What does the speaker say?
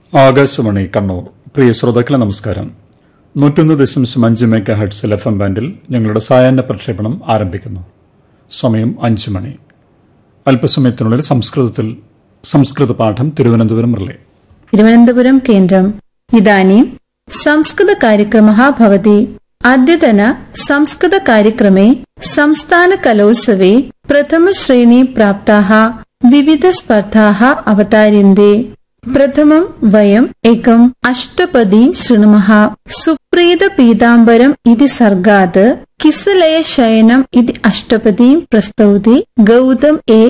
ആകാശവാണി കണ്ണൂർ പ്രിയ ശ്രോതാക്കളെ നമസ്കാരം നൂറ്റൊന്ന് ദശാംശം അഞ്ച് മെഗാ ഹെഡ്സിൽ എഫ് എം ബാൻഡിൽ ഞങ്ങളുടെ സായാഹ്ന പ്രക്ഷേപണം ആരംഭിക്കുന്നു സമയം അഞ്ച് മണി അല്പസമയത്തിനുള്ളിൽ സംസ്കൃതത്തിൽ സംസ്കൃത പാഠം തിരുവനന്തപുരം റിലേ തിരുവനന്തപുരം കേന്ദ്രം ഇदानीं संस्कृतकार्यक्रमः भवति अद्यतन संस्कृतकार्यक्रमे संस्थानकलोत्सवे प्रथमश्रेणी प्राप्ताः विविधस्पर्धाः अवतार्यन्ते प्रथमं वयम् एकम् अष्टपदीं शृणुमः सुप्रीतपीताम्बरम् इति सर्गात् किसलयशयनम् इति अष्टपदीं प्रस्तौति गौतम ए